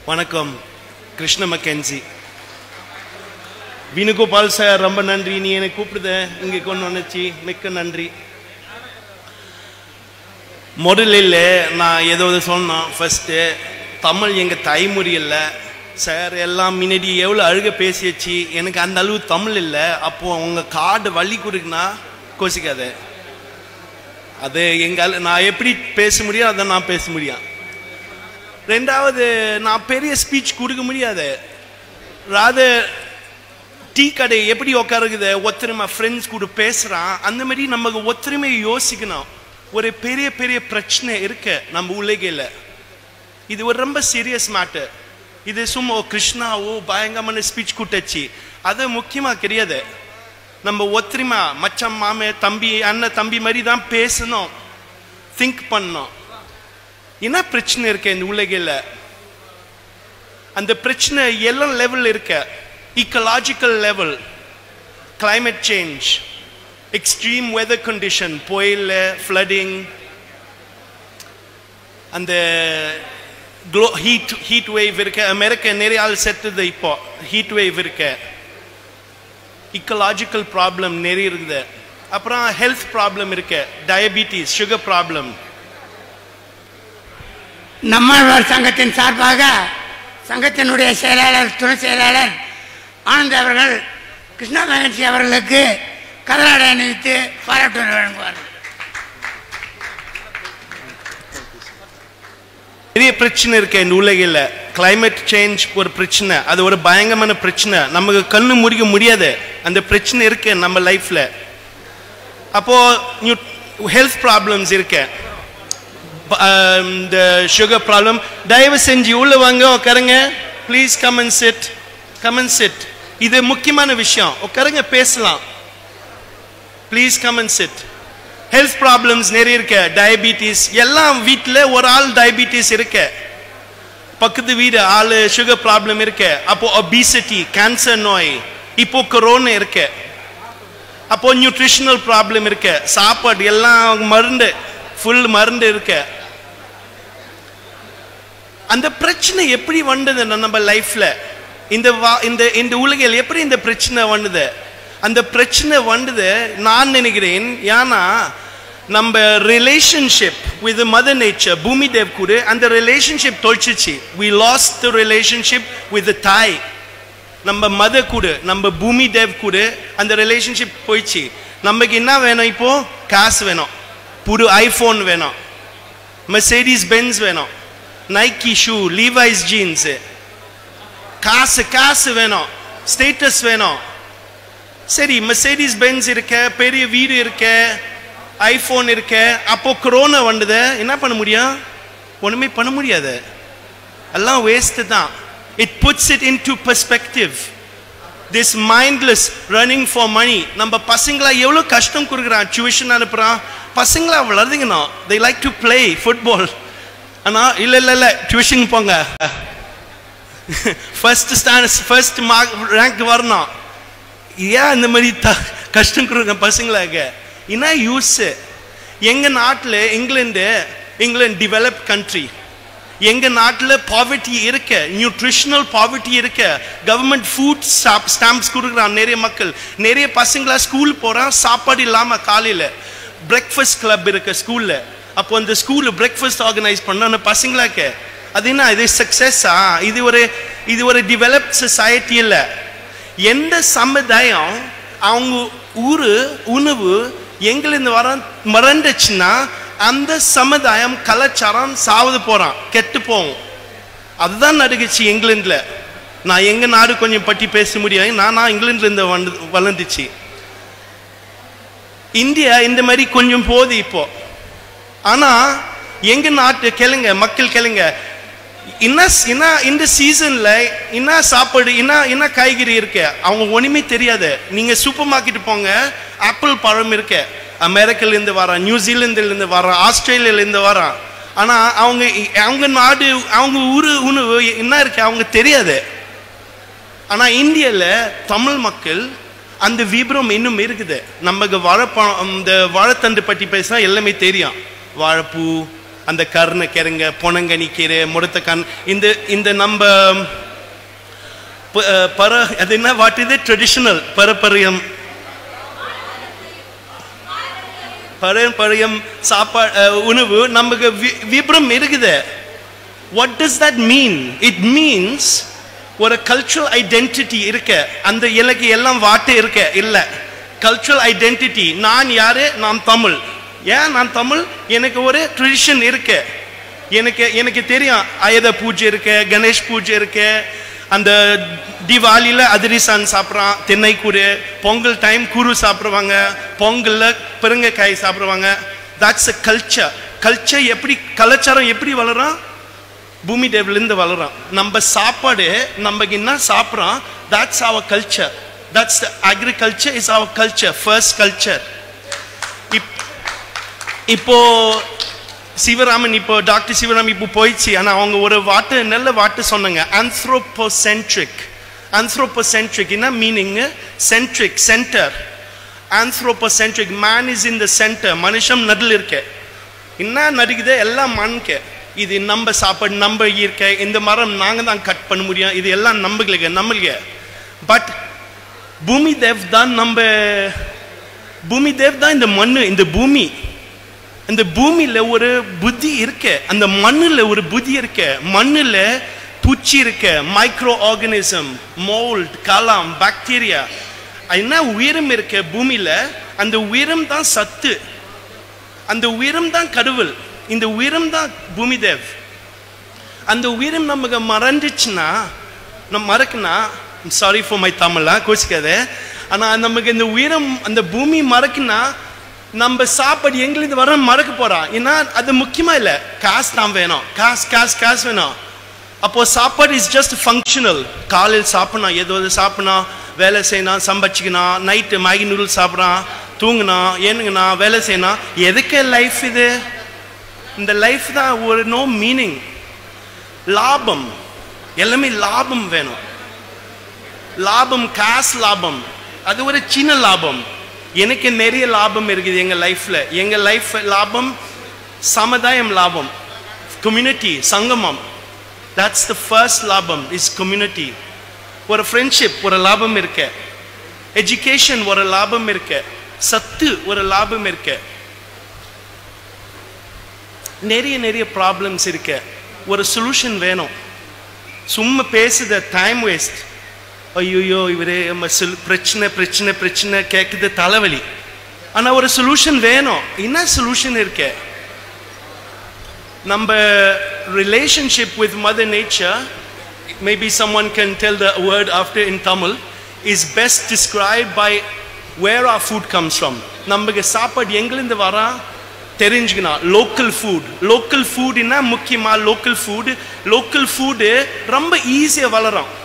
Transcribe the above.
வணக்கம் கிருஷ்ண மக்கென்சி வேணுகோபால் சார் ரொம்ப நன்றி நீ என்னை கூப்பிடுத இங்கே கொண்டு வந்துச்சு மிக்க நன்றி முதல்ல நான் ஏதாவது சொன்னோம் ஃபஸ்ட்டு தமிழ் எங்கள் தாய்மொழி இல்லை சார் எல்லாம் முன்னாடி எவ்வளோ அழுக பேசியாச்சு எனக்கு அந்த அளவு தமிழ் இல்லை அப்போது உங்கள் கார்டு வழி கொடுக்குனா கோசிக்காத அது எங்கால் நான் எப்படி பேச முடியும் அதை நான் பேச முடியும் ரெண்டாவது நான் பெரிய ஸ்பீச் கொடுக்க முடியாது ராத டீ கடை எப்படி உட்காருக்குது ஒத்துரிமை ஃப்ரெண்ட்ஸ் கூட பேசுகிறான் அந்த மாதிரி நமக்கு ஒத்துரிமை யோசிக்கணும் ஒரு பெரிய பெரிய பிரச்சனை இருக்கு நம்ம உலகையில் இது ஒரு ரொம்ப சீரியஸ் மேட்டர் இது சும்மா ஓ, கிருஷ்ணாவோ பயங்கரமான ஸ்பீச் கூட்டச்சு அது முக்கியமாக கிடையாது நம்ம ஒத்துரிமா மச்சம் மாமே தம்பி அண்ணன் தம்பி மாதிரி தான் பேசணும் திங்க் பண்ணணும் என்ன பிரச்சனை இருக்கு இந்த உலகில் அந்த பிரச்சனை எல்லா லெவல் இருக்க ecological level climate change extreme weather condition புயல் ஃப்ளடிங் அந்த க்ளோ ஹீட் ஹீட் வேவ் இருக்கு அமெரிக்கா நிறைய ஆள் செத்துது இப்போ ஹீட் வேவ் இருக்கு இக்கலாஜிக்கல் ப்ராப்ளம் நிறைய இருக்குது அப்புறம் ஹெல்த் ப்ராப்ளம் இருக்கு டயபிட்டிஸ் சுகர் ப்ராப்ளம் நம்மாழ்வார் சங்கத்தின் சார்பாக சங்கத்தினுடைய செயலாளர் துணை செயலாளர் ஆனந்த் அவர்கள் கிருஷ்ணா மகன்சி அவர்களுக்கு கதராடை அணிவித்து பாராட்டுரை வழங்குவார் பெரிய பிரச்சனை இருக்கு இந்த உலகில் climate சேஞ்ச் ஒரு பிரச்சனை அது ஒரு பயங்கரமான பிரச்சனை நமக்கு கண்ணு முடிக்க முடியாது அந்த பிரச்சனை இருக்கு நம்ம லைஃப்ல அப்போ ஹெல்த் ப்ராப்ளம்ஸ் இருக்கு ப- ஆஹ் இந்த சுகர் ப்ராப்ளம் தயவு செஞ்சு உள்ள வாங்க உட்காருங்க please come and sit come and sit இது முக்கியமான விஷயம் உட்காருங்க பேசலாம் please come and sit health problems நிறைய இருக்கு டயபிட்டிஸ் எல்லாம் வீட்டில் ஒரு ஆள் டயபிட்டிஸ் இருக்கு பக்கத்து வீடு ஆள் சுகர் ப்ராப்ளம் இருக்கு அப்போ ஒபிசிட்டி கேன்சர் நோய் இப்போ கொரோனா இருக்கு அப்போ நியூட்ரிஷனல் ப்ராப்ளம் இருக்கு சாப்பாடு எல்லாம் மருந்து ஃபுல் மருந்து இருக்கு அந்த பிரச்சனை எப்படி வந்தது நம்ம லைஃப்ல இந்த வா- இந்த இந்த உலகில் எப்படி இந்த பிரச்சனை வந்தது அந்த பிரச்சனை வந்தது நான் நினைக்கிறேன் ஏன்னா நம்ம ரிலேஷன்ஷிப் வித் மதர் நேச்சர் பூமி தேவ் கூட அந்த ரிலேஷன்ஷிப் தொலைச்சிச்சு we lost the relationship with தாய் நம்ம மதர் கூட நம்ம பூமி தேவ் கூட அந்த ரிலேஷன்ஷிப் போயிடுச்சு நமக்கு என்ன வேணும் இப்போ காசு வேணும் புது ஐஃபோன் வேணும் மெர்சேடிஸ் பென்ஸ் வேணும் நைக்கி ஷூ லீவைஸ் ஜீன்ஸு காசு காசு வேணும் ஸ்டேட்டஸ் வேணும் சரி மெர்சேடிஸ் பென்ஸ் இருக்க பெரிய வீடு இருக்க ஐஃபோன் இருக்க அப்போ கொரோனா வந்தது என்ன பண்ண முடியும் ஒண்ணுமே பண்ண முடியாது எல்லாம் வேஸ்ட் தான் it puts it into perspective this mindless running for money நம்ம பசங்களா எவ்வளோ கஷ்டம் கொடுக்குறான் டியூஷன் அனுப்புகிறான் பசங்களா வளர்ந்துக்கணும் they like to play football ஆனால் இல்லை இல்லை இல்லை டியூஷன் போங்க first stand first mark rank வரணும் ஏன் இந்த மாதிரி த கஷ்டம் கொடுக்குற பசங்களாக என்ன யூஸ் எங்க நாட்டில் இங்கிலாந்து இங்கிலாந்து டெவலப் கண்ட்ரி எங்க நாட்டில் பாவர்ட்டி இருக்க நியூட்ரிஷனல் பாவர்ட்டி இருக்க கவர்மெண்ட் ஃபுட் ஸ்டாம்ப்ஸ் கொடுக்குறான் நிறைய மக்கள் நிறைய பசங்களா ஸ்கூல் போறான் சாப்பாடு இல்லாம காலையில பிரேக்ஃபாஸ்ட் கிளப் இருக்கு ஸ்கூல்ல அப்போ அந்த ஸ்கூல் பிரேக்ஃபாஸ்ட் ஆர்கனைஸ் பண்ண அந்த பசங்களாக்கு அது என்ன இது சக்சஸா இது ஒரு இது ஒரு டெவலப்ட் சொசைட்டி இல்லை எந்த சமுதாயம் அவங்க ஊரு உணவு எங்கிருந்து வர மறந்துச்சுன்னா அந்த சமுதாயம் கலாச்சாரம் சாவது போறான் கெட்டு போகும் அதுதான் நடக்குச்சு இங்கிலாந்துல நான் எங்க நாடு கொஞ்சம் பற்றி பேச முடியும் நான் நான் இங்கிலாந்துல இருந்து வந்து வளர்ந்துச்சு இந்தியா இந்த மாதிரி கொஞ்சம் போகுது இப்போ ஆனா எங்க நாட்டு கேளுங்க மக்கள் கேளுங்க என்ன என்ன இந்த சீசன்ல என்ன சாப்பாடு என்ன என்ன காய்கறி இருக்கு அவங்க ஒண்ணுமே தெரியாது நீங்க சூப்பர் மார்க்கெட் போங்க ஆப்பிள் பழம் இருக்கு அமெரிக்கால இருந்து வரான் நியூசிலாந்துல இருந்து வரான் ஆஸ்திரேலியால இருந்து வரான் ஆனா அவங்க அவங்க நாடு அவங்க ஊரு உணவு என்ன இருக்கு அவங்க தெரியாது ஆனா இந்தியால தமிழ் மக்கள் அந்த விபரம் இன்னும் இருக்குது நமக்கு வாழைப்பழம் இந்த வாழைத்தண்டு பற்றி பேசினா எல்லாமே தெரியும் வாழைப்பூ அந்த கருணக்கிழங்க பொனங்கனி கீரை முடத்த கண் இந்த இந்த நம்ம ப- அஹ், பர அது என்ன வாட் இது ட்ரெடிஷனல் பரம்பரியம் பாரம்பரியம் சாப்பா அஹ், உணவு நமக்கு வி- விபரம் இருக்குது what does that mean it means ஒரு கல்ச்சுரல் ஐடென்டிட்டி இருக்க அந்த இலக்கு எல்லாம் வாட்டு இருக்க இல்ல கல்ச்சுரல் ஐடென்டிட்டி நான் யாரு நான் தமிழ் ஏன் நான் தமிழ் எனக்கு ஒரு ட்ரெடிஷன் இருக்கு எனக்கு எனக்கு தெரியும் ஆயுத பூஜை இருக்கு கணேஷ் பூஜை இருக்கு அந்த தீபாவளியில் அதிரிசான் சாப்பிட்றான் தென்னைக்கூறு பொங்கல் டைம் கூறு சாப்பிடுவாங்க பொங்கலில் பெருங்கைக்காய் சாப்பிடுவாங்க that's a கல்ச்சர் கல்ச்சர் எப்படி கலாச்சாரம் எப்படி வளரும் பூமி தேவிலேருந்து வளரும் நம்ம சாப்பாடு நம்ம என்ன சாப்பிட்றோம் that's our culture that's the agriculture is our culture first culture இப் இப்போ சிவராமன் இப்போ டாக்டர் சிவராமன் இப்போ போயிடுச்சு ஆனா அவங்க ஒரு வாட்டு நல்ல வாட்டு சொன்னாங்க anthropocentric anthropocentric என்ன meaning centric centre anthropocentric man is in the center மனுஷன் நடுல இருக்க என்ன நடிக்குது எல்லாம் மண்க இது நம்ம சாப்பாடு நம்ம இயற்கை இந்த மரம் நாங்க தான் கட் பண்ண முடியும் இது எல்லாம் நம்பளுக்கு நம்மளுக்கு பட் பூமி தேவ் தான் நம்ம பூமி தேவ் தான் இந்த மண்ணு இந்த பூமி இந்த பூமியில ஒரு புத்தி இருக்கு அந்த மண்ணுல ஒரு புத்தி இருக்கு மண்ணுல பூச்சி இருக்கு மைக்ரோ ஆர்கனிசம் மோல்ட் கலாம் பாக்டீரியா என்ன உயிரம் இருக்கு பூமியில அந்த உயிரம் தான் சத்து அந்த உயிரம் தான் கடவுள் இந்த உயிரம் தான் பூமி தேவ் அந்த உயிரம் நமக்கு மறந்துச்சுன்னா நம்ம மறக்குனா சாரி ஃபார் மை தமிழா கோச்சிக்காத ஆனா நமக்கு இந்த உயிரம் அந்த பூமி மறக்குனா நம்ம சாப்பாடு எங்களுக்கு வர மறக்க போறோம் ஏன்னா அது முக்கியமா இல்ல காசு தான் வேணும் காசு காசு காசு வேணும் அப்போ சாப்பாடு இஸ் ஜஸ்ட் ஃபங்க்ஷனல் காலையில் சாப்பிடணும் ஏதோ ஒரு சாப்பிடணும் வேலை செய்யணும் சம்பாதிச்சிக்கணும் நைட்டு மேகி நூடுல்ஸ் சாப்பிட்றான் தூங்கணும் ஏனுங்கண்ணா வேலை செய்யணும் எதுக்கு லைஃப் இது இந்த லைஃப் தான் ஒரு நோ மீனிங் லாபம் எல்லாமே லாபம் வேணும் லாபம் காசு லாபம் அது ஒரு சின்ன லாபம் எனக்கு நிறைய லாபம் இருக்குது எங்க லைஃப்ல எங்க லைஃப் லாபம் சமுதாயம் லாபம் கம்யூனிட்டி சங்கமம் தட்ஸ் த ஃபர்ஸ்ட் லாபம் இஸ் கம்யூனிட்டி ஒரு ஃப்ரெண்ட்ஷிப் ஒரு லாபம் இருக்கு எஜுகேஷன் ஒரு லாபம் இருக்கு சத்து ஒரு லாபம் இருக்கு நிறைய நிறைய ப்ராப்ளம்ஸ் இருக்கு ஒரு சொல்யூஷன் வேணும் சும்மா பேசுத டைம் வேஸ்ட் ஐயோ இவரே நம்ம சொல் பிரச்சனை பிரச்சனை பிரச்சனை கேட்குது தலைவலி ஆனா ஒரு சொல்யூஷன் வேணும் என்ன சொல்யூஷன் இருக்கு நம்ம relationship with mother nature maybe someone can tell the word after in Tamil is best describe by where our food comes from நமக்கு சாப்பாடு எங்கிருந்து வரா தெரிஞ்சுக்கணும் லோக்கல் ஃபுட் லோக்கல் ஃபுட்னா முக்கியமாக லோக்கல் ஃபுட் லோக்கல் ஃபுட்டு ரொம்ப ஈஸியாக வளரும்